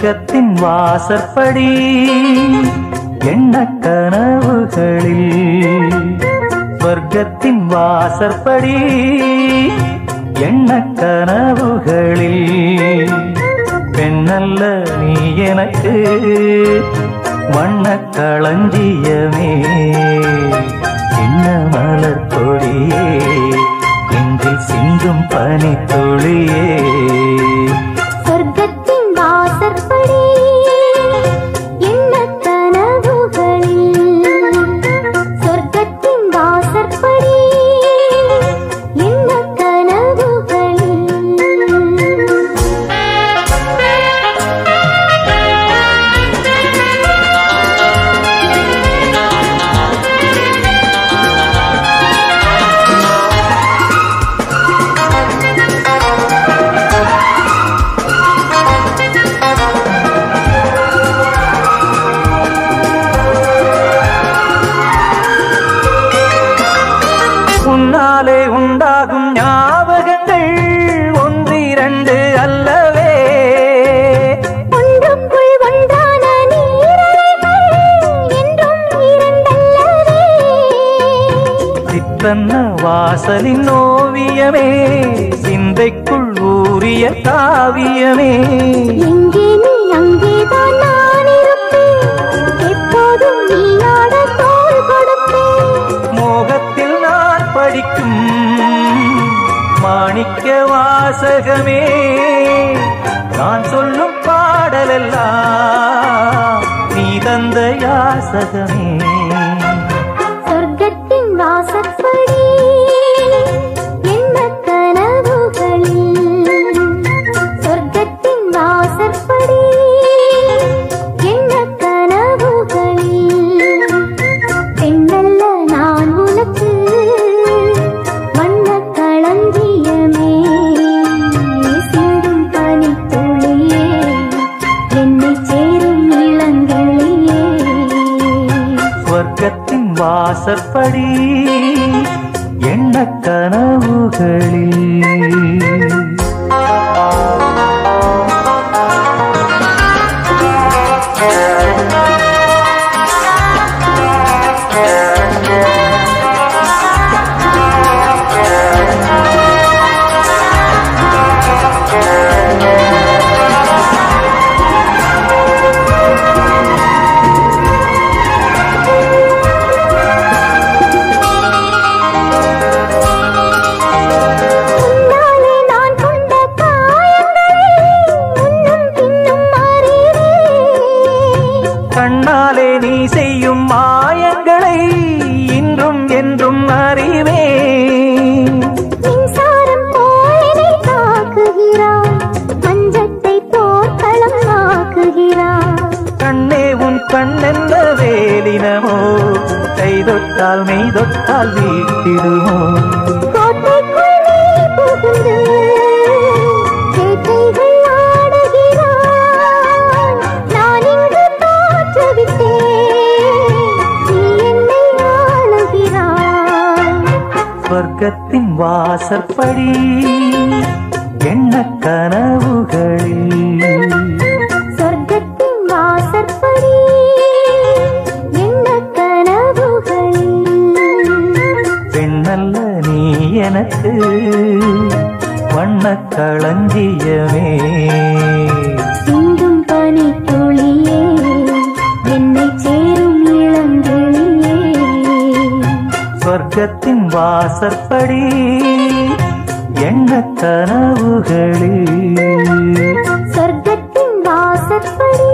சொர்க்கத்தின் வாசற்படி எண்ண கனவுகளில் சொர்க்கத்தின் வாசற்படி எண்ண கனவுகளில் பெண்ணல்ல நீ எனக்கு வண்ண களஞ்சியமே என்ன மலர் கொடியே நெஞ்சில் சிந்தும் பனித்துளியே சொர்க்கத்தின் வாசற்படி என்ன கனவுகளில் சொர்க்கத்தின் வாசற்படி என்ன உன்னாலே உண்டாகும் ஞாபகங்கள் ஒன்றிரண்டு அல்லவே ஒன்றுக்குள் ஒன்றான நீரலைகள் என்றும் இரண்டல்லவே சித்தன்ன வாசலின் ஓவியமே சிந்தைக்குள் ஊறிய காவியமே எங்கே நீ அங்கேதான் நான் இருப்பேன் எப்போதும் நீயாட தோள் கொடுப்பேன் மோகத்தில் நான் படிக்கும் மாணிக்க வாசகமே நான் சொல்லும் பாடலெல்லாம் நீ தந்த யாசகமே சொர்க்கத்தின் வாசற்படி என்ன கனவுகளில் சொர்க்கத்தின் வாசற்படி என்ன கனவுகளில் பெண்ணல்ல நான் உனக்கு வண்ண களஞ்சியமே சிந்தும் பனித்துளியே என்னை சேரும் இளங்கிளியே சொர்க்கத்தின் வாசற்படி எண்ண கனவுகளில் உன்னாலே நான் கொண்ட காயங்களை முன்னும் பின்னும் அறிவேன் கண்ணாலே நீ செய்யும் மாயங்களை இன்றும் என்றும் அறிவே மின்சாரம் போலனை தாக்குகிறான் மஞ்சத்தை போர்க்களம் ஆக்குகிறான் கண்ணே உன் கண்ணென்ற வேலினமோ கை தொட்டால் மெய் தொட்டால் வீட்டிடுமோ கோட்டைக்குள் நீ புகுந்து வேட்டைகள் ஆடுகிறாய் நான் இங்கு தோற்றுவிட்டேன் நீ என்னை ஆளுகிறாய் சொர்க்கத்தின் வாசற்படி எண்ண கனவுகளில் சொர்க்கத்தின் வாசற்படி என்ன கனவுகளில் பெண்ணல்ல நீ எனக்கு வண்ண களஞ்சியமே சிந்தும் பனி துளியே என்னை சேரும் இளங்கிளியே சொர்க்கத்தின் வாசற்படி எண்ண கனவுகளில் சொர்க்கத்தின் வாசற்படி